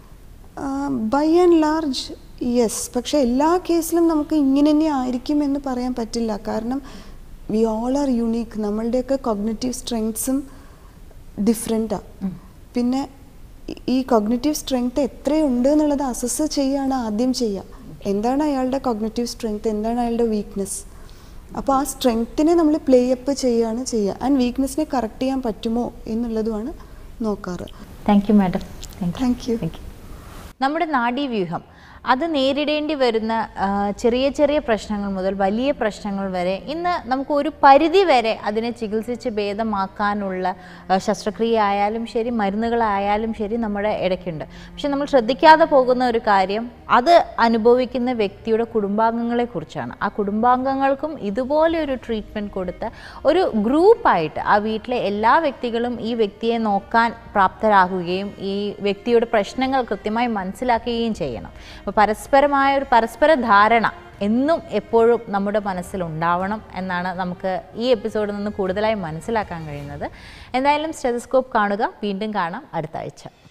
ബൈ ആൻഡ് ലാർജ് യെസ് പക്ഷേ എല്ലാ കേസിലും നമുക്ക് ഇങ്ങനെ തന്നെ ആയിരിക്കും എന്ന് പറയാൻ പറ്റില്ല കാരണം വി ഓൾ ആർ യുണീക്ക് നമ്മളുടെയൊക്കെ കോഗ്നറ്റീവ് സ്ട്രെങ്ത്സും ഡിഫറെൻറ്റാണ് പിന്നെ ഈ- ഈ കോഗ്നറ്റീവ് സ്ട്രെങ്ത് എത്രയുണ്ട് എന്നുള്ളത് അസസ് ചെയ്യുകയാണ് ആദ്യം ചെയ്യുക എന്താണ് അയാളുടെ കോഗ്നറ്റീവ് സ്ട്രെങ്ത് എന്താണ് അയാളുടെ വീക്ക്നെസ് അപ്പോൾ ആ സ്ട്രെങ്ത്തിനെ നമ്മൾ പ്ലേ അപ്പ് ചെയ്യുകയാണ് ചെയ്യുക ആൻഡ് വീക്ക്നെസ്സിനെ കറക്റ്റ് ചെയ്യാൻ പറ്റുമോ എന്നുള്ളതുമാണ് നോക്കാറ് thank you madam thank you Thank you. Thank you നമ്മുടെ നാഡീവ്യൂഹം അത് നേരിടേണ്ടി വരുന്ന ആ, ചെറിയ ചെറിയ പ്രശ്നങ്ങൾ മുതൽ വലിയ പ്രശ്നങ്ങൾ വരെ ഇന്ന് നമുക്ക് ഒരു പരിധി വരെ അതിനെ ചികിത്സിച്ച് ഭേദമാക്കാനുള്ള ആ, ശസ്ത്രക്രിയ ആയാലും ശരി മരുന്നുകളായാലും ശരി നമ്മുടെ ഇടയ്ക്കുണ്ട് പക്ഷെ നമ്മൾ ശ്രദ്ധിക്കാതെ പോകുന്ന ഒരു കാര്യം അത് അനുഭവിക്കുന്ന വ്യക്തിയുടെ കുടുംബാംഗങ്ങളെ കുറിച്ചാണ് ആ കുടുംബാംഗങ്ങൾക്കും ഇതുപോലെ ഒരു ട്രീറ്റ്മെൻറ്റ് കൊടുത്ത് ഒരു ഗ്രൂപ്പായിട്ട് ആ വീട്ടിലെ എല്ലാ വ്യക്തികളും ഈ വ്യക്തിയെ നോക്കാൻ പ്രാപ്തരാകുകയും ഈ വ്യക്തിയുടെ പ്രശ്നങ്ങൾ കൃത്യമായി മനസ്സിലാക്കുകയും ചെയ്യണം അപ്പോൾ പരസ്പരമായ ഒരു പരസ്പര ധാരണ എന്നും എപ്പോഴും നമ്മുടെ മനസ്സിൽ ഉണ്ടാവണം എന്നാണ് നമുക്ക് ഈ എപ്പിസോഡിൽ നിന്ന് കൂടുതലായി മനസ്സിലാക്കാൻ കഴിയുന്നത് എന്തായാലും സ്റ്റെതസ്കോപ്പ് കാണുക വീണ്ടും കാണാം അടുത്ത ആഴ്ച